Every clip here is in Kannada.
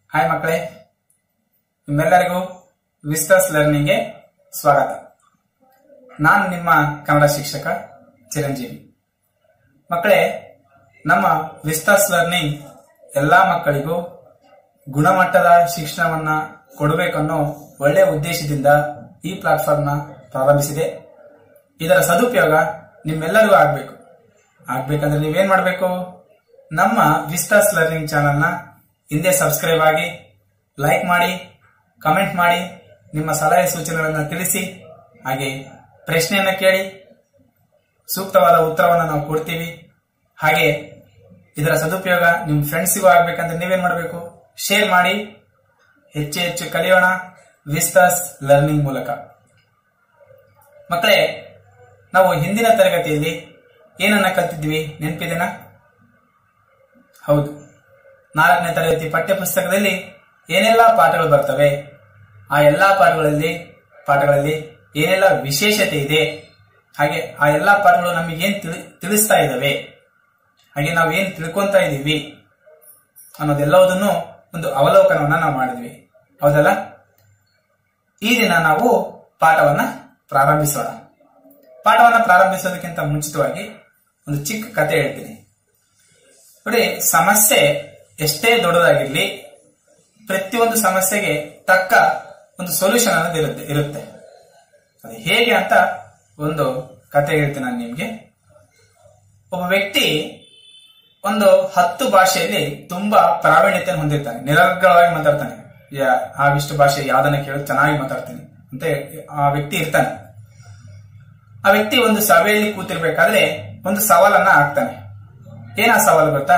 ಹಾಯ್ ಮಕ್ಕಳೇ ನಿಮ್ಮೆಲ್ಲರಿಗೂ ವಿಸ್ಟರ್ಸ್ ಲರ್ನಿಂಗ್ಗೆ ಸ್ವಾಗತ ನಾನು ನಿಮ್ಮ ಕನ್ನಡ ಶಿಕ್ಷಕ ಚಿರಂಜೀವಿ ಮಕ್ಕಳೇ ನಮ್ಮ ವಿಸ್ಟರ್ಸ್ ಲರ್ನಿಂಗ್ ಎಲ್ಲಾ ಮಕ್ಕಳಿಗೂ ಗುಣಮಟ್ಟದ ಶಿಕ್ಷಣವನ್ನ ಕೊಡಬೇಕನ್ನೋ ಒಳ್ಳೆಯ ಉದ್ದೇಶದಿಂದ ಈ ಪ್ಲಾಟ್ಫಾರ್ಮ್ನ ಪ್ರಾರಂಭಿಸಿದೆ ಇದರ ಸದುಪಯೋಗ ನಿಮ್ಮೆಲ್ಲರಿಗೂ ಆಗ್ಬೇಕು ಆಗ್ಬೇಕಂದ್ರೆ ನೀವೇನ್ ಮಾಡ್ಬೇಕು ನಮ್ಮ ವಿಸ್ಟಾಸ್ ಲರ್ನಿಂಗ್ ಚಾನೆಲ್ನ ಹಿಂದೆ ಸಬ್ಸ್ಕ್ರೈಬ್ ಆಗಿ ಲೈಕ್ ಮಾಡಿ ಕಮೆಂಟ್ ಮಾಡಿ ನಿಮ್ಮ ಸಲಹೆ ಸೂಚನೆಗಳನ್ನು ತಿಳಿಸಿ ಹಾಗೆ ಪ್ರಶ್ನೆಯನ್ನ ಕೇಳಿ ಸೂಕ್ತವಾದ ಉತ್ತರವನ್ನು ನಾವು ಕೊಡ್ತೀವಿ ಹಾಗೆ ಇದರ ಸದುಪಯೋಗ ನಿಮ್ಮ ಫ್ರೆಂಡ್ಸಿಗೂ ಆಗ್ಬೇಕಂದ್ರೆ ನೀವೇನ್ ಮಾಡಬೇಕು ಶೇರ್ ಮಾಡಿ ಹೆಚ್ಚು ಹೆಚ್ಚು ಕಲಿಯೋಣ ವಿಸ್ತಾಸ್ ಲರ್ನಿಂಗ್ ಮೂಲಕ ಮಕ್ಕಳೇ ನಾವು ಹಿಂದಿನ ತರಗತಿಯಲ್ಲಿ ಏನನ್ನ ಕಲ್ತಿದ್ವಿ ನೆನಪಿದೆನಾ ಹೌದು ನಾಲ್ಕನೇ ತರಗತಿ ಪಠ್ಯ ಪುಸ್ತಕದಲ್ಲಿ ಏನೆಲ್ಲ ಪಾಠಗಳು ಬರ್ತವೆ ಆ ಎಲ್ಲಾ ಪಾಠಗಳಲ್ಲಿ ಪಾಠಗಳಲ್ಲಿ ಏನೆಲ್ಲ ವಿಶೇಷತೆ ಇದೆ ಹಾಗೆ ಆ ಎಲ್ಲಾ ಪಾಠಗಳು ನಮಗೆ ಏನ್ ತಿಳಿ ತಿಳಿಸ್ತಾ ಇದ್ದಾವೆ ಹಾಗೆ ನಾವು ಏನ್ ತಿಳ್ಕೊಂತ ಇದ್ದೀವಿ ಅನ್ನೋದೆಲ್ಲವುದನ್ನು ಒಂದು ಅವಲೋಕನವನ್ನ ನಾವು ಮಾಡಿದ್ವಿ ಹೌದಲ್ಲ ಈ ದಿನ ನಾವು ಪಾಠವನ್ನ ಪ್ರಾರಂಭಿಸೋಣ ಪಾಠವನ್ನ ಪ್ರಾರಂಭಿಸೋದಕ್ಕಿಂತ ಮುಂಚಿತವಾಗಿ ಒಂದು ಚಿಕ್ಕ ಕತೆ ಹೇಳ್ತೀನಿ ನೋಡಿ ಸಮಸ್ಯೆ ಎಷ್ಟೇ ದೊಡ್ಡದಾಗಿರ್ಲಿ ಪ್ರತಿಯೊಂದು ಸಮಸ್ಯೆಗೆ ತಕ್ಕ ಒಂದು ಸೊಲ್ಯೂಷನ್ ಅನ್ನೋದು ಇರುತ್ತೆ ಇರುತ್ತೆ ಅದು ಹೇಗೆ ಅಂತ ಒಂದು ಕತೆ ಹೇಳ್ತೀನಿ ನಾನು ನಿಮ್ಗೆ ಒಬ್ಬ ವ್ಯಕ್ತಿ ಒಂದು ಹತ್ತು ಭಾಷೆಯಲ್ಲಿ ತುಂಬಾ ಪ್ರಾವೀಣ್ಯತೆಯನ್ನು ಹೊಂದಿರ್ತಾನೆ ನಿರರ್ಗಳವಾಗಿ ಮಾತಾಡ್ತಾನೆ ಯಾ- ಆ ವಿಷ್ಟು ಭಾಷೆ ಯಾವ್ದನ್ನ ಕೇಳಿ ಚೆನ್ನಾಗಿ ಮಾತಾಡ್ತೀನಿ ಅಂತ ಆ ವ್ಯಕ್ತಿ ಇರ್ತಾನೆ ಆ ವ್ಯಕ್ತಿ ಒಂದು ಸಭೆಯಲ್ಲಿ ಕೂತಿರ್ಬೇಕಾದ್ರೆ ಒಂದು ಸವಾಲನ್ನ ಹಾಕ್ತಾನೆ ಏನ ಸವಾಲು ಗೊತ್ತಾ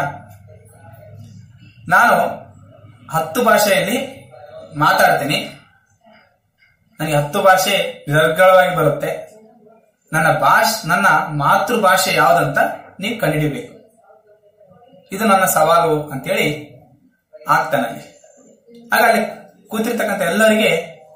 ನಾನು ಹತ್ತು ಭಾಷೆಯಲ್ಲಿ ಮಾತಾಡ್ತೀನಿ ನನಗೆ ಹತ್ತು ಭಾಷೆ ನಿರರ್ಗಳವಾಗಿ ಬರುತ್ತೆ ನನ್ನ ಭಾಷೆ ನನ್ನ ಮಾತೃಭಾಷೆ ಯಾವ್ದಂತ ನೀವು ಕಂಡುಹಿಡಿಬೇಕು ಇದು ನನ್ನ ಸವಾಲು ಅಂತೇಳಿ ಆಗ್ತಾನೆ ಅಲ್ಲಿ ಆಗ ಅಲ್ಲಿ ಕೂತಿರ್ತಕ್ಕಂಥ ಎಲ್ಲರಿಗೆ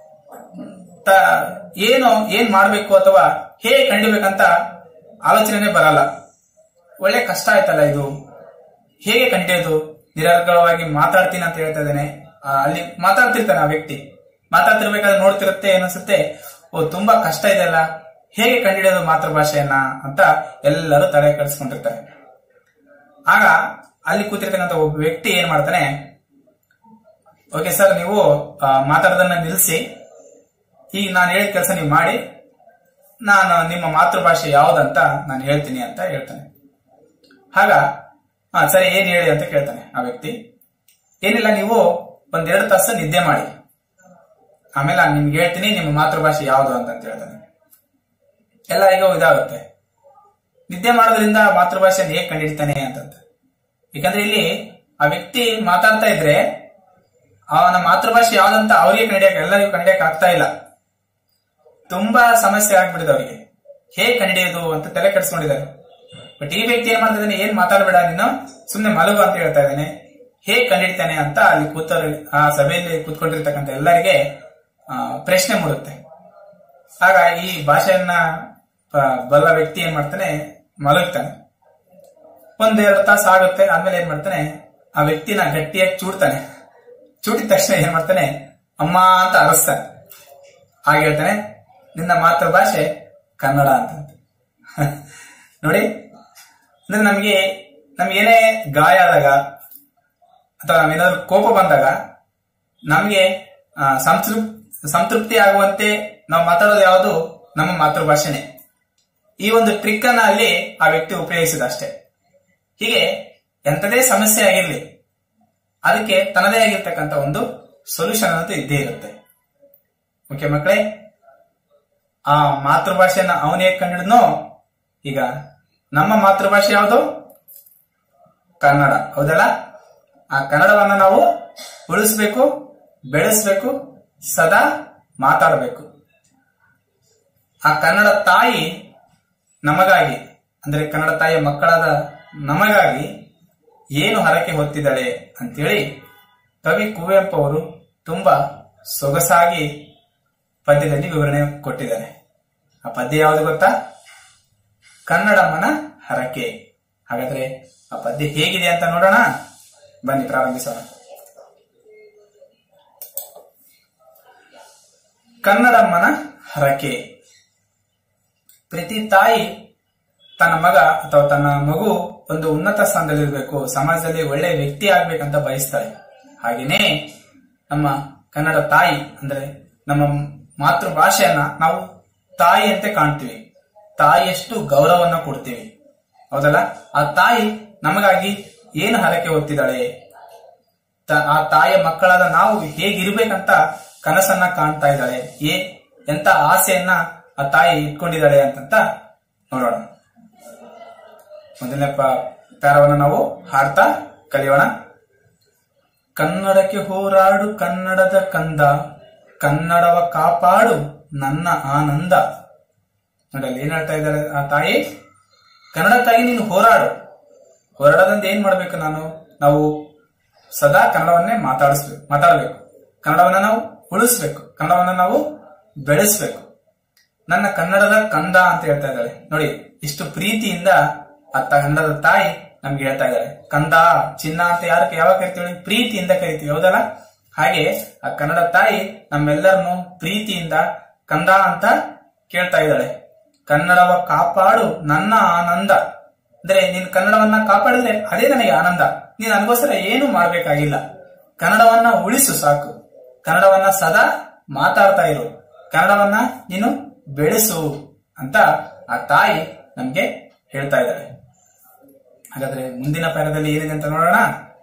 ತ- ಏನು ಏನ್ ಮಾಡ್ಬೇಕು ಅಥವಾ ಹೇಗೆ ಕಂಡಿಬೇಕಂತ ಆಲೋಚನೆ ಬರಲ್ಲ ಒಳ್ಳೆ ಕಷ್ಟ ಆಯ್ತಲ್ಲ ಇದು ಹೇಗೆ ಕಂಡಿಯೋದು ನಿರರ್ಗಳವಾಗಿ ಮಾತಾಡ್ತೀನಿ ಅಂತ ಹೇಳ್ತಾ ಇದ್ದೇನೆ ಆ, ಅಲ್ಲಿ ಮಾತಾಡ್ತಿರ್ತಾನೆ ಆ ವ್ಯಕ್ತಿ ಮಾತಾಡ್ತಿರ್ಬೇಕಾದ್ರೆ ನೋಡ್ತಿರುತ್ತೆ ಏನನ್ಸುತ್ತೆ ಓ ತುಂಬಾ ಕಷ್ಟ ಇದೆಯಲ್ಲ ಹೇಗೆ ಕಂಡಿಡಿಯೋದು ಮಾತೃಭಾಷೆಯನ್ನ ಅಂತ ಎಲ್ಲರೂ ತಲೆ ಕೆಡಿಸ್ಕೊಂಡಿರ್ತಾರೆ ಆಗ ಅಲ್ಲಿ ಕೂತಿರ್ತಕ್ಕಂಥ ಒಬ್ಬ ವ್ಯಕ್ತಿ ಏನ್ ಮಾಡ್ತಾನೆ ಓಕೆ ಸರ್ ನೀವು ಆ, ಮಾತಾಡೋದನ್ನ ನಿಲ್ಲಿಸಿ ಈಗ ನಾನು ಹೇಳಿದ ಕೆಲಸ ನೀವು ಮಾಡಿ ನಾನು ನಿಮ್ಮ ಮಾತೃಭಾಷೆ ಯಾವ್ದಂತ ನಾನು ಹೇಳ್ತೀನಿ ಅಂತ ಹೇಳ್ತಾನೆ ಆಗ ಹಾ ಸರಿ ಏನ್ ಹೇಳಿ ಅಂತ ಕೇಳ್ತಾನೆ ಆ ವ್ಯಕ್ತಿ ಏನಿಲ್ಲ ನೀವು ಒಂದೆರಡು ತಾಸು ನಿದ್ದೆ ಮಾಡಿ ಆಮೇಲೆ ನಾನು ನಿಮ್ಗೆ ಹೇಳ್ತೀನಿ ನಿಮ್ಮ ಮಾತೃಭಾಷೆ ಯಾವುದು ಅಂತ ಅಂತ ಹೇಳ್ತಾನೆ ಎಲ್ಲರಿಗೂ ಇದಾಗುತ್ತೆ ನಿದ್ದೆ ಮಾಡೋದ್ರಿಂದ ಮಾತೃಭಾಷೆ ಹೇಗೆ ಕಂಡಿಡ್ತಾನೆ ಅಂತಂತ ಯಾಕಂದ್ರೆ ಇಲ್ಲಿ ಆ ವ್ಯಕ್ತಿ ಮಾತಾಡ್ತಾ ಇದ್ರೆ ಅವನ ಮಾತೃಭಾಷೆ ಯಾವ್ದಂತ ಅವರಿಗೆ ಕಂಡಿಡಿಯಕ್ಕೆ ಎಲ್ಲರಿಗೂ ಕಂಡಿಡಿಯಕ್ಕೆ ಆಗ್ತಾ ಇಲ್ಲ ತುಂಬಾ ಸಮಸ್ಯೆ ಆಗ್ಬಿಟ್ಟಿದೆ ಅವರಿಗೆ ಹೇಗೆ ಕಂಡಿಡಿಯೋದು ಅಂತ ತಲೆ ಕೆಡಿಸ್ಕೊಂಡಿದ್ದಾರೆ ಬಟ್ ಈ ವ್ಯಕ್ತಿ ಏನ್ ಮಾಡ್ತಾ ಇದ್ದಾನೆ ಏನ್ ಮಾತಾಡ್ಬೇಡ ನೀನು ಸುಮ್ನೆ ಮಲಗು ಅಂತ ಹೇಳ್ತಾ ಇದ್ದಾನೆ ಹೇಗೆ ಕಂಡಿಡ್ತಾನೆ ಅಂತ ಅಲ್ಲಿ ಕೂತ ಆ ಸಭೆಯಲ್ಲಿ ಕೂತ್ಕೊಂಡಿರ್ತಕ್ಕಂಥ ಎಲ್ಲರಿಗೆ ಆ, ಪ್ರಶ್ನೆ ಮೂಡುತ್ತೆ ಆಗ ಈ ಭಾಷೆಯನ್ನ ಆ, ಬಲ್ಲ ವ್ಯಕ್ತಿ ಏನ್ ಮಾಡ್ತಾನೆ ಮಲಗ್ತಾನೆ ಒಂದೆರಡು ತಾಸು ಆಗುತ್ತೆ ಆದ್ಮೇಲೆ ಏನ್ ಮಾಡ್ತಾನೆ ಆ ವ್ಯಕ್ತಿನ ಗಟ್ಟಿಯಾಗಿ ಚೂಡ್ತಾನೆ ಚೂಟಿದ ತಕ್ಷಣ ಏನ್ ಮಾಡ್ತಾನೆ ಅಮ್ಮ ಅಂತ ಅರಸ್ತಾನೆ ಹಾಗೆ ಹೇಳ್ತಾನೆ ನಿನ್ನ ಮಾತೃಭಾಷೆ ಕನ್ನಡ ಅಂತ ನೋಡಿ ಅಂದ್ರೆ ನಮಗೆ ನಮ್ಗೇನೇ ಗಾಯ ಆದಾಗ ಅಥವಾ ನಾವೇನಾದ್ರೂ ಕೋಪ ಬಂದಾಗ ನಮಗೆ ಸಂತೃಪ್ ಸಂತೃಪ್ತಿ ಆಗುವಂತೆ ನಾವು ಮಾತಾಡೋದು ಯಾವುದು ನಮ್ಮ ಮಾತೃಭಾಷೆನೆ ಈ ಒಂದು ಟ್ರಿಕ್ ಅನ್ನ ಅಲ್ಲಿ ಆ ವ್ಯಕ್ತಿ ಉಪಯೋಗಿಸಿದ ಅಷ್ಟೇ ಹೀಗೆ ಎಂಥದೇ ಸಮಸ್ಯೆ ಆಗಿರ್ಲಿ ಅದಕ್ಕೆ ತನ್ನದೇ ಆಗಿರ್ತಕ್ಕಂಥ ಒಂದು ಸೊಲ್ಯೂಷನ್ ಅನ್ನೋದು ಇದ್ದೇ ಇರುತ್ತೆ ಓಕೆ ಮಕ್ಕಳೇ ಆ ಮಾತೃಭಾಷೆಯನ್ನ ಅವನು ಹೇಗೆ ಕಂಡಿಡ್ನೋ ಈಗ ನಮ್ಮ ಮಾತೃಭಾಷೆ ಯಾವುದು ಕನ್ನಡ ಹೌದಲ್ಲ ಆ ಕನ್ನಡವನ್ನ ನಾವು ಉಳಿಸ್ಬೇಕು ಬೆಳೆಸ್ಬೇಕು ಸದಾ ಮಾತಾಡಬೇಕು ಆ ಕನ್ನಡ ತಾಯಿ ನಮಗಾಗಿ ಅಂದ್ರೆ ಕನ್ನಡ ತಾಯಿಯ ಮಕ್ಕಳಾದ ನಮಗಾಗಿ ಏನು ಹರಕೆ ಹೊತ್ತಿದ್ದಾಳೆ ಅಂತೇಳಿ ಕವಿ ಕುವೆಂಪು ಅವರು ತುಂಬಾ ಸೊಗಸಾಗಿ ಪದ್ಯದಲ್ಲಿ ವಿವರಣೆ ಕೊಟ್ಟಿದ್ದಾರೆ ಆ ಪದ್ಯ ಯಾವುದು ಗೊತ್ತಾ ಕನ್ನಡಮ್ಮನ ಹರಕೆ ಹಾಗಾದ್ರೆ ಆ ಪದ್ಯ ಹೇಗಿದೆ ಅಂತ ನೋಡೋಣ ಬನ್ನಿ ಪ್ರಾರಂಭಿಸೋಣ ಕನ್ನಡಮ್ಮನ ಹರಕೆ ಪ್ರತಿ ತಾಯಿ ತನ್ನ ಮಗ ಅಥವಾ ತನ್ನ ಮಗು ಒಂದು ಉನ್ನತ ಸ್ಥಾನದಲ್ಲಿರ್ಬೇಕು ಸಮಾಜದಲ್ಲಿ ಒಳ್ಳೆ ವ್ಯಕ್ತಿ ಆಗ್ಬೇಕಂತ ಬಯಸ್ತಾಳೆ ಹಾಗೇನೇ ನಮ್ಮ ಕನ್ನಡ ತಾಯಿ ಅಂದ್ರೆ ನಮ್ಮ ಮಾತೃಭಾಷೆಯನ್ನ ನಾವು ತಾಯಿ ಅಂತೆ ಕಾಣ್ತೀವಿ ತಾಯಿಯಷ್ಟು ಗೌರವನ್ನ ಕೊಡ್ತೀವಿ ಹೌದಲ್ಲ ಆ ತಾಯಿ ನಮಗಾಗಿ ಏನು ಹರಕೆ ಹೊತ್ತಿದ್ದಾಳೆ ತ- ಆ ತಾಯಿಯ ಮಕ್ಕಳಾದ ನಾವು ಹೇಗಿರ್ಬೇಕಂತ ಕನಸನ್ನ ಕಾಣ್ತಾ ಇದ್ದಾಳೆ ಏ ಎಂತ ಆಸೆಯನ್ನ ಆ ತಾಯಿ ಇಟ್ಕೊಂಡಿದ್ದಾಳೆ ಅಂತಂತ ನೋಡೋಣ ಮೊದಲನೇ ಪ- ಪ್ಯಾರವನ್ನ ನಾವು ಹಾಡ್ತಾ ಕಲಿಯೋಣ ಕನ್ನಡಕ್ಕೆ ಹೋರಾಡು ಕನ್ನಡದ ಕಂದ ಕನ್ನಡವ ಕಾಪಾಡು ನನ್ನ ಆನಂದ ನೋಡಿ ಅಲ್ಲಿ ಏನ್ ಹೇಳ್ತಾ ಇದ್ದಾರೆ ಆ ತಾಯಿ ಕನ್ನಡಕ್ಕಾಗಿ ನೀನು ಹೋರಾಡು ಹೋರಾಡೋದ್ರಿಂದ ಏನ್ ಮಾಡ್ಬೇಕು ನಾನು ನಾವು ಸದಾ ಕನ್ನಡವನ್ನೇ ಮಾತಾಡಿಸ್ಬೇಕು ಮಾತಾಡಬೇಕು ಕನ್ನಡವನ್ನ ನಾವು ಉಳಿಸ್ಬೇಕು ಕನ್ನಡವನ್ನ ನಾವು ಬೆಳೆಸ್ಬೇಕು ನನ್ನ ಕನ್ನಡದ ಕಂದ ಅಂತ ಹೇಳ್ತಾ ಇದ್ದಾಳೆ ನೋಡಿ ಇಷ್ಟು ಪ್ರೀತಿಯಿಂದ ಆ ತ- ಕನ್ನಡದ ತಾಯಿ ನಮ್ಗೆ ಹೇಳ್ತಾ ಇದ್ದಾಳೆ ಕಂದ ಚಿನ್ನ ಅಂತ ಯಾರು ಯಾವಾಗ ಕರಿತೀವಿ ಪ್ರೀತಿಯಿಂದ ಕರಿತೀವಿ ಹೌದಲ್ಲ ಹಾಗೆ ಆ ಕನ್ನಡ ತಾಯಿ ನಮ್ಮೆಲ್ಲರನ್ನು ಪ್ರೀತಿಯಿಂದ ಕಂದ ಅಂತ ಕೇಳ್ತಾ ಇದ್ದಾಳೆ ಕನ್ನಡವ ಕಾಪಾಡು ನನ್ನ ಆನಂದ ಅಂದ್ರೆ ನೀನು ಕನ್ನಡವನ್ನ ಕಾಪಾಡಿದ್ರೆ ಅದೇ ನನಗೆ ಆನಂದ ನೀನು ನನಗೋಸ್ಕರ ಏನು ಮಾಡ್ಬೇಕಾಗಿಲ್ಲ ಕನ್ನಡವನ್ನ ಉಳಿಸು ಸಾಕು ಕನ್ನಡವನ್ನ ಸದಾ ಮಾತಾಡ್ತಾ ಇರು ಕನ್ನಡವನ್ನ ನೀನು ಬೆಳೆಸು ಅಂತ ಆ ತಾಯಿ ನಮ್ಗೆ ಹೇಳ್ತಾ ಇದ್ದಾಳೆ ಹಾಗಾದ್ರೆ ಮುಂದಿನ ಪ್ಯಾರದಲ್ಲಿ ಏನಿದೆ ಅಂತ ನೋಡೋಣ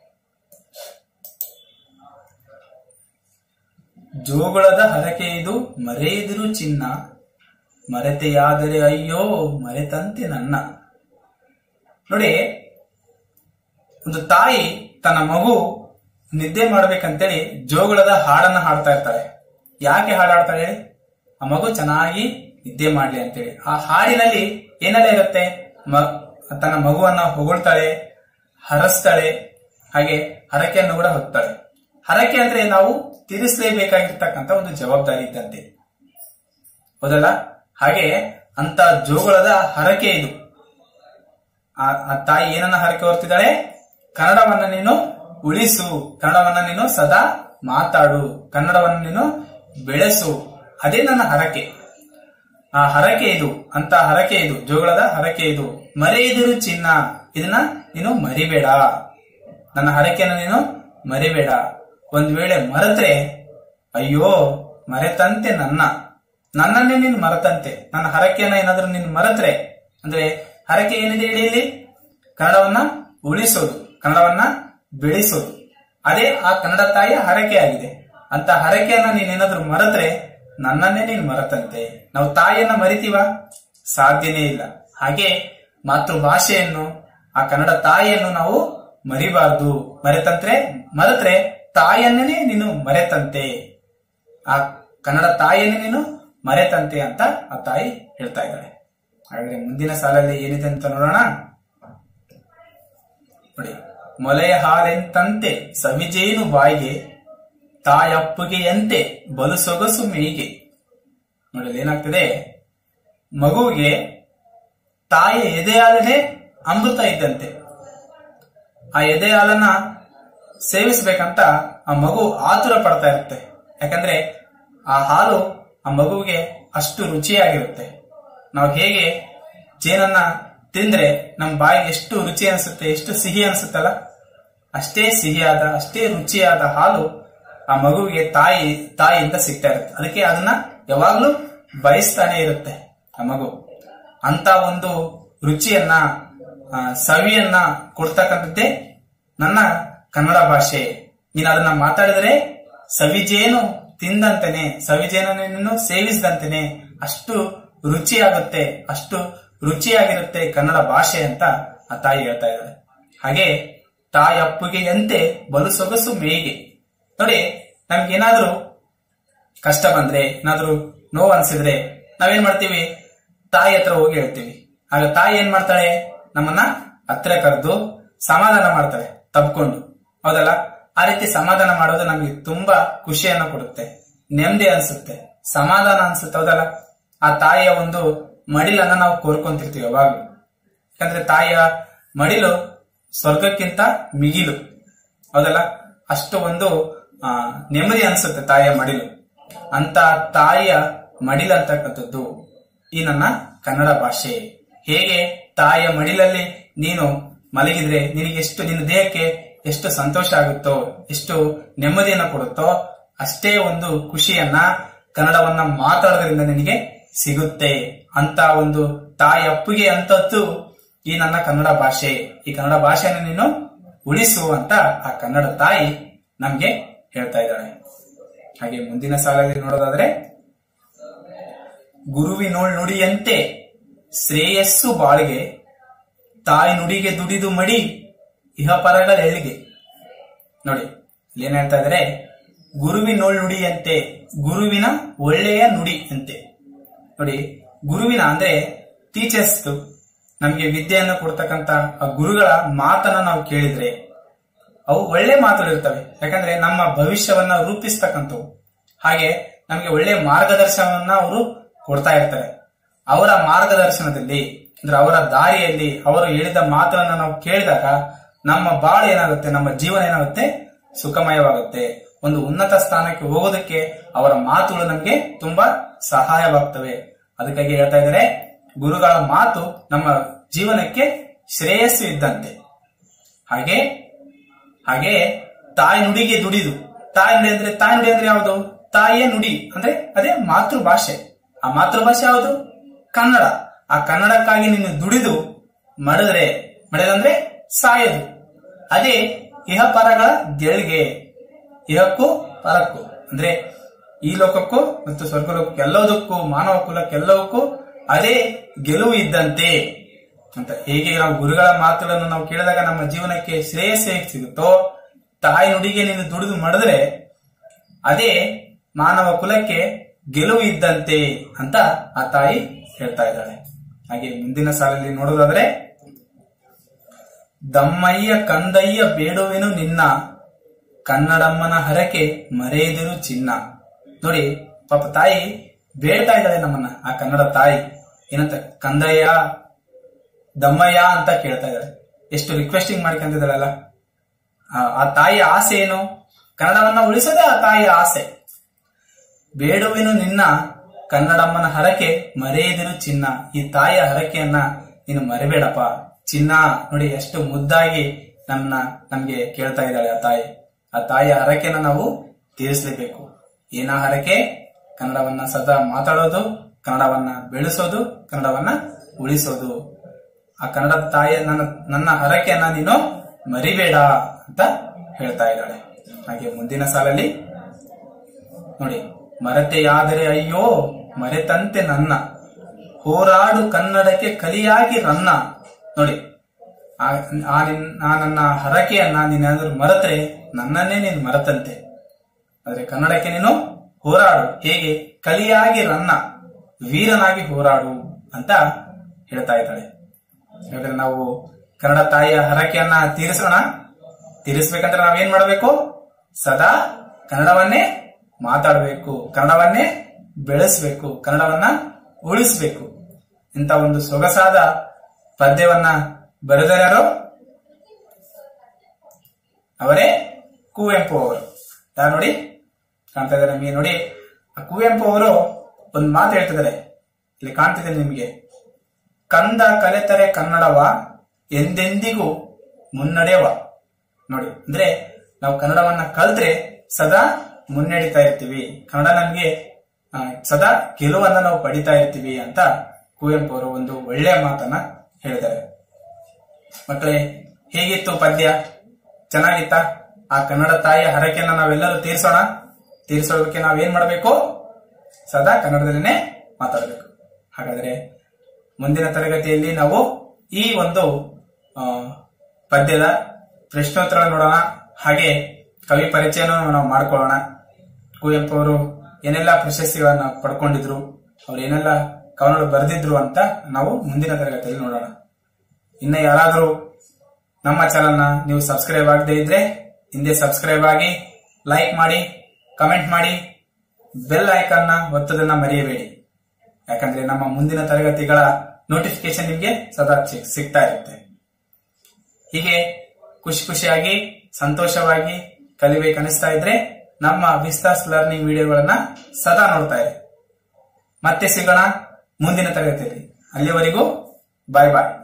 ಜೋಗುಳದ ಹರಕೆ ಇದು ಮರೆಯದಿರು ಚಿನ್ನ ಮರೆತೆಯಾದರೆ ಅಯ್ಯೋ ಮರೆತಂತೆ ನನ್ನ ನೋಡಿ ಒಂದು ತಾಯಿ ತನ್ನ ಮಗು ನಿದ್ದೆ ಮಾಡ್ಬೇಕಂತೇಳಿ ಜೋಗುಳದ ಹಾಡನ್ನ ಹಾಡ್ತಾ ಇರ್ತಾರೆ ಯಾಕೆ ಹಾಡಾಡ್ತಾರೆ ಹೇಳಿ ಆ ಮಗು ಚೆನ್ನಾಗಿ ನಿದ್ದೆ ಮಾಡ್ಲಿ ಅಂತೇಳಿ ಆ ಹಾಡಿನಲ್ಲಿ ಏನೆಲ್ಲ ಇರುತ್ತೆ ಮ- ತನ್ನ ಮಗುವನ್ನ ಹೊಗಳ್ತಾಳೆ ಹರಸ್ತಾಳೆ ಹಾಗೆ ಹರಕೆಯನ್ನು ಕೂಡ ಹೊತ್ತಾಳೆ ಹರಕೆ ಅಂದ್ರೆ ನಾವು ತೀರಿಸಲೇಬೇಕಾಗಿರ್ತಕ್ಕಂಥ ಒಂದು ಜವಾಬ್ದಾರಿ ಇದ್ದಂತೆ ಹೌದಲ್ಲ ಹಾಗೆ ಅಂತ ಜೋಗುಳದ ಹರಕೆ ಇದು ಆ ಆ ತಾಯಿ ಏನನ್ನ ಹರಕೆ ಹೊರ್ತಿದ್ದಾಳೆ ಕನ್ನಡವನ್ನ ನೀನು ಉಳಿಸು ಕನ್ನಡವನ್ನ ನೀನು ಸದಾ ಮಾತಾಡು ಕನ್ನಡವನ್ನ ನೀನು ಬೆಳೆಸು ಅದೇ ನನ್ನ ಹರಕೆ ಆ ಹರಕೆ ಇದು ಅಂತ ಹರಕೆ ಇದು ಜೋಗಳದ ಹರಕೆ ಇದು ಮರೆಯದಿರು ಚಿನ್ನ ಇದನ್ನ ನೀನು ಮರಿಬೇಡ ನನ್ನ ಹರಕೆಯನ್ನು ನೀನು ಮರಿಬೇಡ ಒಂದ್ ವೇಳೆ ಮರೆತ್ರೆ ಅಯ್ಯೋ ಮರೆತಂತೆ ನನ್ನ ನನ್ನನ್ನೇ ನೀನು ಮರೆತಂತೆ ನನ್ನ ಹರಕೆಯನ್ನ ಏನಾದ್ರೂ ನೀನು ಮರೆತ್ರೆ ಅಂದ್ರೆ ಹರಕೆ ಏನಿದೆ ಹೇಳಿ ಇಲ್ಲಿ ಕನ್ನಡವನ್ನ ಉಳಿಸೋದು ಕನ್ನಡವನ್ನ ಬೆಳೆಸೋದು ಅದೇ ಆ ಕನ್ನಡ ತಾಯಿಯ ಹರಕೆ ಆಗಿದೆ ಅಂತ ಹರಕೆಯನ್ನ ನೀನೇನಾದ್ರೂ ಮರೆತ್ರೆ ನನ್ನನ್ನೇ ನೀನು ಮರೆತಂತೆ ನಾವು ತಾಯಿಯನ್ನ ಮರಿತೀವ ಸಾಧ್ಯನೇ ಇಲ್ಲ ಹಾಗೆ ಮಾತೃಭಾಷೆಯನ್ನು ಆ ಕನ್ನಡ ತಾಯಿಯನ್ನು ನಾವು ಮರಿಬಾರ್ದು ಮರೆತಂತ್ರೆ ಮರೆತ್ರೆ ತಾಯಿಯನ್ನೇ ನೀನು ಮರೆತಂತೆ ಆ ಕನ್ನಡ ತಾಯಿಯನ್ನೇ ನೀನು ಮರೆತಂತೆ ಅಂತ ಆ ತಾಯಿ ಹೇಳ್ತಾ ಇದ್ದಾಳೆ ಹಾಗಾದ್ರೆ ಮುಂದಿನ ಸಾಲಲ್ಲಿ ಏನಿದೆ ಅಂತ ನೋಡೋಣ ನೋಡಿ ಮೊಲೆಯ ಹಾಲೆಂತಂತೆ ಸವಿಜೇನು ಬಾಯಿಗೆ ತಾಯಪ್ಪುಗೆಯಂತೆ ಬಲು ಸೊಗಸು ಮೇಯಿಗೆ ನೋಡಿ ಅಲ್ಲಿ ಏನಾಗ್ತದೆ ಮಗುವಿಗೆ ತಾಯಿಯ ಎದೆ ಹಾಲನೇ ಅಮೃತ ಇದ್ದಂತೆ ಆ ಎದೆ ಹಾಲನ್ನ ಸೇವಿಸ್ಬೇಕಂತ ಆ ಮಗು ಆತುರ ಪಡ್ತಾ ಇರುತ್ತೆ ಯಾಕಂದ್ರೆ ಆ ಹಾಲು ಆ ಮಗುವಿಗೆ ಅಷ್ಟು ರುಚಿಯಾಗಿರುತ್ತೆ ನಾವು ಹೇಗೆ ಜೇನನ್ನ ತಿಂದ್ರೆ ನಮ್ಮ ಬಾಯಿಗೆ ಎಷ್ಟು ರುಚಿ ಅನಿಸುತ್ತೆ ಎಷ್ಟು ಸಿಹಿ ಅನಿಸುತ್ತಲ್ಲ ಅಷ್ಟೇ ಸಿಹಿಯಾದ ಅಷ್ಟೇ ರುಚಿಯಾದ ಹಾಲು ಆ ಮಗುವಿಗೆ ತಾಯಿ ತಾಯಿಯಿಂದ ಸಿಗ್ತಾ ಇರುತ್ತೆ ಅದಕ್ಕೆ ಅದನ್ನ ಯಾವಾಗ್ಲೂ ಬಯಸ್ತಾನೆ ಇರುತ್ತೆ ಆ ಮಗು ಅಂತ ಒಂದು ರುಚಿಯನ್ನ ಆ, ಸವಿಯನ್ನ ಕೊಡ್ತಕ್ಕಂಥದ್ದೇ ನನ್ನ ಕನ್ನಡ ಭಾಷೆ ನೀನು ಅದನ್ನ ಮಾತಾಡಿದ್ರೆ ಸವಿಜೇನು ತಿಂದಂತೆನೆ ಸವಿಜೇನನ್ನು ಸೇವಿಸಿದಂತೆನೆ ಅಷ್ಟು ರುಚಿಯಾಗುತ್ತೆ ಅಷ್ಟು ರುಚಿಯಾಗಿರುತ್ತೆ ಕನ್ನಡ ಭಾಷೆ ಅಂತ ಆ ತಾಯಿ ಹೇಳ್ತಾ ಇದ್ದಾರೆ ಹಾಗೆ ತಾಯಿ ಅಪ್ಪುಗೆಯಂತೆ ಬಲು ಸೊಗಸು ಮೇಯಿಗೆ ನೋಡಿ ನಮ್ಗೇನಾದ್ರೂ ಕಷ್ಟ ಬಂದ್ರೆ ಏನಾದ್ರೂ ನೋವು ಅನ್ಸಿದ್ರೆ ನಾವೇನ್ ಮಾಡ್ತೀವಿ ತಾಯಿ ಹತ್ರ ಹೋಗಿ ಹೇಳ್ತೀವಿ ಆಗ ತಾಯಿ ಏನ್ ಮಾಡ್ತಾಳೆ ನಮ್ಮನ್ನ ಹತ್ರ ಕರೆದು ಸಮಾಧಾನ ಮಾಡ್ತಾಳೆ ತಬ್ಕೊಂಡು ಹೌದಲ್ಲ ಆ ರೀತಿ ಸಮಾಧಾನ ಮಾಡೋದು ನಮ್ಗೆ ತುಂಬಾ ಖುಷಿಯನ್ನ ಕೊಡುತ್ತೆ ನೆಮ್ಮದಿ ಅನ್ಸುತ್ತೆ ಸಮಾಧಾನ ಅನ್ಸುತ್ತೆ ಹೌದಲ್ಲ ಆ ತಾಯಿಯ ಒಂದು ಮಡಿಲನ್ನ ನಾವು ಕೋರ್ಕೊಂತಿರ್ತೀವಿ ಯಾವಾಗ್ಲೂ ಯಾಕಂದ್ರೆ ತಾಯಿಯ ಮಡಿಲು ಸ್ವರ್ಗಕ್ಕಿಂತ ಮಿಗಿಲು ಹೌದಲ್ಲ ಅಷ್ಟು ಒಂದು ಆ, ನೆಮ್ಮದಿ ಅನ್ಸುತ್ತೆ ತಾಯಿಯ ಮಡಿಲು ಅಂತ ತಾಯಿಯ ಮಡಿಲಂತಕ್ಕಂಥದ್ದು ಈ ನನ್ನ ಕನ್ನಡ ಭಾಷೆ ಹೇಗೆ ತಾಯಿಯ ಮಡಿಲಲ್ಲಿ ನೀನು ಮಲಗಿದ್ರೆ ನಿನಗೆ ಎಷ್ಟು ನಿನ್ನ ದೇಹಕ್ಕೆ ಎಷ್ಟು ಸಂತೋಷ ಆಗುತ್ತೋ ಎಷ್ಟು ನೆಮ್ಮದಿಯನ್ನ ಕೊಡುತ್ತೋ ಅಷ್ಟೇ ಒಂದು ಖುಷಿಯನ್ನ ಕನ್ನಡವನ್ನ ಮಾತಾಡೋದ್ರಿಂದ ನಿನಗೆ ಸಿಗುತ್ತೆ ಅಂತ ಒಂದು ತಾಯಿ ಅಪ್ಪಿಗೆ ಅಂತದ್ದು ಈ ನನ್ನ ಕನ್ನಡ ಭಾಷೆ ಈ ಕನ್ನಡ ಭಾಷೆಯನ್ನು ನೀನು ಉಳಿಸು ಅಂತ ಆ ಕನ್ನಡ ತಾಯಿ ನಮ್ಗೆ ಹೇಳ್ತಾ ಇದ್ದಾಳೆ ಹಾಗೆ ಮುಂದಿನ ಸಾಲಲ್ಲಿ ನೋಡೋದಾದ್ರೆ ಗುರುವಿನೋಳ್ ನುಡಿಯಂತೆ ಶ್ರೇಯಸ್ಸು ಬಾಳಿಗೆ ತಾಯಿ ನುಡಿಗೆ ದುಡಿದು ಮಡಿ ಇಹಪರಗಳ ಎಳಿಗೆ ನೋಡಿ ಇಲ್ಲಿ ಏನ್ ಹೇಳ್ತಾ ಇದಾರೆ ಗುರುವಿನೋಳ್ ನುಡಿಯಂತೆ ಗುರುವಿನ ಒಳ್ಳೆಯ ನುಡಿ ಅಂತೆ ನೋಡಿ ಗುರುವಿನ ಅಂದ್ರೆ ಟೀಚರ್ಸ್ ನಮ್ಗೆ ವಿದ್ಯೆಯನ್ನು ಕೊಡ್ತಕ್ಕಂತ ಆ ಗುರುಗಳ ಮಾತನ್ನ ನಾವು ಕೇಳಿದ್ರೆ ಅವು ಒಳ್ಳೆ ಮಾತುಗಳಿರ್ತವೆ ಯಾಕಂದ್ರೆ ನಮ್ಮ ಭವಿಷ್ಯವನ್ನ ರೂಪಿಸ್ತಕ್ಕಂಥವು ಹಾಗೆ ನಮಗೆ ಒಳ್ಳೆ ಮಾರ್ಗದರ್ಶನವನ್ನ ಅವರು ಕೊಡ್ತಾ ಇರ್ತಾರೆ ಅವರ ಮಾರ್ಗದರ್ಶನದಲ್ಲಿ ಅಂದ್ರೆ ಅವರ ದಾರಿಯಲ್ಲಿ ಅವರು ಹೇಳಿದ ಮಾತನ್ನ ನಾವು ಕೇಳಿದಾಗ ನಮ್ಮ ಬಾಳು ಏನಾಗುತ್ತೆ ನಮ್ಮ ಜೀವನ ಏನಾಗುತ್ತೆ ಸುಖಮಯವಾಗುತ್ತೆ ಒಂದು ಉನ್ನತ ಸ್ಥಾನಕ್ಕೆ ಹೋಗೋದಕ್ಕೆ ಅವರ ಮಾತುಗಳು ನಮಗೆ ತುಂಬಾ ಸಹಾಯವಾಗ್ತವೆ ಅದಕ್ಕಾಗಿ ಹೇಳ್ತಾ ಇದ್ದಾರೆ ಗುರುಗಳ ಮಾತು ನಮ್ಮ ಜೀವನಕ್ಕೆ ಶ್ರೇಯಸ್ಸು ಇದ್ದಂತೆ ಹಾಗೆ ಹಾಗೆ ತಾಯಿ ನುಡಿಗೆ ದುಡಿದು ತಾಯಿ ನುಡಿ ಅಂದ್ರೆ ತಾಯಿ ನುಡಿ ಅಂದ್ರೆ ಯಾವುದು ತಾಯಿಯ ನುಡಿ ಅಂದ್ರೆ ಅದೇ ಮಾತೃಭಾಷೆ ಆ ಮಾತೃಭಾಷೆ ಯಾವುದು ಕನ್ನಡ ಆ ಕನ್ನಡಕ್ಕಾಗಿ ನೀನು ದುಡಿದು ಮಡಿದ್ರೆ ಮಡಿದಂದ್ರೆ ಸಾಯದು ಅದೇ ಇಹಪರಗಳ ಗೆಳ್ಗೆ ಇಹಕ್ಕೂ ಪರಕ್ಕೂ ಅಂದ್ರೆ ಈ ಲೋಕಕ್ಕೂ ಮತ್ತು ಸ್ವರ್ಗ ಲೋಕಕ್ಕೂ ಎಲ್ಲದಕ್ಕೂ ಮಾನವ ಕುಲಕ್ಕೆಲ್ಲವಕ್ಕೂ ಅದೇ ಗೆಲುವು ಇದ್ದಂತೆ ಅಂತ ಹೇಗೆ ನಾವು ಗುರುಗಳ ಮಾತುಗಳನ್ನು ನಾವು ಕೇಳಿದಾಗ ನಮ್ಮ ಜೀವನಕ್ಕೆ ಶ್ರೇಯಸ್ಸು ಹೇಗೆ ಸಿಗುತ್ತೋ ತಾಯಿ ನುಡಿಗೆ ನೀನು ದುಡಿದು ಮಾಡಿದ್ರೆ ಅದೇ ಮಾನವ ಕುಲಕ್ಕೆ ಗೆಲುವು ಇದ್ದಂತೆ ಅಂತ ಆ ತಾಯಿ ಹೇಳ್ತಾ ಇದ್ದಾಳೆ ಹಾಗೆ ಮುಂದಿನ ಸಾಲಲ್ಲಿ ನೋಡೋದಾದ್ರೆ ದಮ್ಮಯ್ಯ ಕಂದಯ್ಯ ಬೇಡುವೆನು ನಿನ್ನ ಕನ್ನಡಮ್ಮನ ಹರಕೆ ಮರೆಯದಿರು ಚಿನ್ನ ನೋಡಿ ಪಾಪ ತಾಯಿ ಬೇಡ್ತಾ ಇದ್ದಾಳೆ ನಮ್ಮನ್ನ ಆ ಕನ್ನಡ ತಾಯಿ ಏನಂತ ಕಂದಯ್ಯ ದಮ್ಮಯ್ಯ ಅಂತ ಕೇಳ್ತಾ ಇದ್ದಾಳೆ ಎಷ್ಟು ರಿಕ್ವೆಸ್ಟಿಂಗ್ ಮಾಡ್ಕೊಂತಿದ್ದಾಳಲ್ಲ ಆ- ಆ ತಾಯಿಯ ಆಸೆ ಏನು ಕನ್ನಡವನ್ನ ಉಳಿಸೋದೇ ಆ ತಾಯಿಯ ಆಸೆ ಬೇಡುವೆನು ನಿನ್ನ ಕನ್ನಡಮ್ಮನ ಹರಕೆ ಮರೆಯದಿರು ಚಿನ್ನ ಈ ತಾಯಿಯ ಹರಕೆಯನ್ನ ನೀನು ಮರಿಬೇಡಪ್ಪ ಚಿನ್ನ ನೋಡಿ ಎಷ್ಟು ಮುದ್ದಾಗಿ ನನ್ನ ನಮ್ಗೆ ಕೇಳ್ತಾ ಇದ್ದಾಳೆ ಆ ತಾಯಿ ಆ ತಾಯಿಯ ಹರಕೆನ ನಾವು ತೀರಿಸಲೇಬೇಕು ಏನ ಹರಕೆ ಕನ್ನಡವನ್ನ ಸದಾ ಮಾತಾಡೋದು ಕನ್ನಡವನ್ನ ಬೆಳೆಸೋದು ಕನ್ನಡವನ್ನ ಉಳಿಸೋದು ಆ ಕನ್ನಡದ ತಾಯಿಯ ನನ್ನ ನನ್ನ ಹರಕೆಯನ್ನ ನೀನು ಮರಿಬೇಡ ಅಂತ ಹೇಳ್ತಾ ಇದ್ದಾಳೆ ಹಾಗೆ ಮುಂದಿನ ಸಾಲಲ್ಲಿ ನೋಡಿ ಮರೆತೆಯಾದರೆ ಅಯ್ಯೋ ಮರೆತಂತೆ ನನ್ನ ಹೋರಾಡು ಕನ್ನಡಕ್ಕೆ ಕಲಿಯಾಗಿ ರನ್ನ ನೋಡಿ ಆ ಆ ನಿನ್- ಆ ನನ್ನ ಹರಕೆಯನ್ನ ನೀನೇನಾದ್ರೂ ಮರೆತ್ರೆ ನನ್ನನ್ನೇ ನೀನು ಮರೆತಂತೆ ಆದ್ರೆ ಕನ್ನಡಕ್ಕೆ ನೀನು ಹೋರಾಡು ಹೇಗೆ ಕಲಿಯಾಗಿ ರನ್ನ ವೀರನಾಗಿ ಹೋರಾಡು ಅಂತ ಹೇಳ್ತಾ ಇದ್ದಾಳೆ ಯಾಕಂದ್ರೆ ನಾವು ಕನ್ನಡ ತಾಯಿಯ ಹರಕೆಯನ್ನ ತೀರಿಸೋಣ ತೀರಿಸ್ಬೇಕಂದ್ರೆ ನಾವೇನ್ ಮಾಡಬೇಕು ಸದಾ ಕನ್ನಡವನ್ನೇ ಮಾತಾಡಬೇಕು ಕನ್ನಡವನ್ನೇ ಬೆಳೆಸಬೇಕು ಕನ್ನಡವನ್ನ ಉಳಿಸ್ಬೇಕು ಇಂಥ ಒಂದು ಸೊಗಸಾದ ಪದ್ಯವನ್ನ ಬರೆದರ್ಯಾರು ಅವರೇ ಕುವೆಂಪು ಅವರು ಯಾರು ನೋಡಿ ಕಾಣ್ತಾ ಇದ್ದಾರೆ ನಿಮಗೆ ನೋಡಿ ಆ ಕುವೆಂಪು ಅವರು ಒಂದು ಮಾತು ಹೇಳ್ತಿದ್ದಾರೆ ಇಲ್ಲಿ ಕಾಣ್ತಿದೆ ನಿಮಗೆ ಕಂದ ಕಲೆತರೆ ಕನ್ನಡವ ಎಂದೆಂದಿಗೂ ಮುನ್ನಡೆಯವ ನೋಡಿ ಅಂದ್ರೆ ನಾವು ಕನ್ನಡವನ್ನ ಕಲ್ತ್ರೆ ಸದಾ ಮುನ್ನಡೀತಾ ಇರ್ತೀವಿ ಕನ್ನಡ ನಮ್ಗೆ ಆ, ಸದಾ ಗೆಲುವನ್ನ ನಾವು ಪಡಿತಾ ಇರ್ತೀವಿ ಅಂತ ಕುವೆಂಪು ಅವರು ಒಂದು ಒಳ್ಳೆಯ ಮಾತನ್ನ ಹೇಳಿದ್ದಾರೆ ಮಕ್ಕಳೇ ಹೇಗಿತ್ತು ಪದ್ಯ ಚೆನ್ನಾಗಿತ್ತ ಆ ಕನ್ನಡ ತಾಯಿಯ ಹರಕೆಯನ್ನ ನಾವೆಲ್ಲರೂ ತೀರ್ಸೋಣ ತೀರ್ಸೋದಕ್ಕೆ ನಾವೇನ್ ಮಾಡಬೇಕು ಸದಾ ಕನ್ನಡದಲ್ಲಿನೇ ಮಾತಾಡಬೇಕು ಹಾಗಾದ್ರೆ ಮುಂದಿನ ತರಗತಿಯಲ್ಲಿ ನಾವು ಈ ಒಂದು ಆ, ಪದ್ಯದ ಪ್ರಶ್ನೋತ್ತರ ನೋಡೋಣ ಹಾಗೆ ಕವಿ ಪರಿಚಯನೂ ನಾವು ಮಾಡ್ಕೊಳ್ಳೋಣ ಕುವೆಂಪು ಅವರು ಏನೆಲ್ಲ ಪ್ರಶಸ್ತಿಗಳನ್ನ ಪಡ್ಕೊಂಡಿದ್ರು ಅವ್ರು ಏನೆಲ್ಲ ಕವನಗಳು ಬರೆದಿದ್ರು ಅಂತ ನಾವು ಮುಂದಿನ ತರಗತಿಯಲ್ಲಿ ನೋಡೋಣ ಇನ್ನ ಯಾರಾದ್ರೂ ನಮ್ಮ ಚಾನಲ್ನ ನೀವು ಸಬ್ಸ್ಕ್ರೈಬ್ ಆಗದೆ ಇದ್ರೆ ಹಿಂದೆ ಸಬ್ಸ್ಕ್ರೈಬ್ ಆಗಿ ಲೈಕ್ ಮಾಡಿ ಕಮೆಂಟ್ ಮಾಡಿ ಬೆಲ್ ಐಕಾನ್ನ ಒತ್ತೋದನ್ನ ಮರೆಯಬೇಡಿ ಯಾಕಂದ್ರೆ ನಮ್ಮ ಮುಂದಿನ ತರಗತಿಗಳ ನೋಟಿಫಿಕೇಶನ್ ನಿಮ್ಗೆ ಸದಾ ಸಿಗ್- ಸಿಗ್ತಾ ಇರುತ್ತೆ ಹೀಗೆ ಖುಷಿ ಖುಷಿಯಾಗಿ ಸಂತೋಷವಾಗಿ ಕಲಿಬೇಕನ್ನಿಸ್ತಾ ಇದ್ರೆ ನಮ್ಮ ವಿಸ್ತಾಸ್ ಲರ್ನಿಂಗ್ ವಿಡಿಯೋಗಳನ್ನ ಸದಾ ನೋಡ್ತಾ ಇರಿ ಮತ್ತೆ ಸಿಗೋಣ ಮುಂದಿನ ತರಗತಿಯಲ್ಲಿ ಅಲ್ಲಿಯವರೆಗೂ ಬಾಯ್ ಬಾಯ್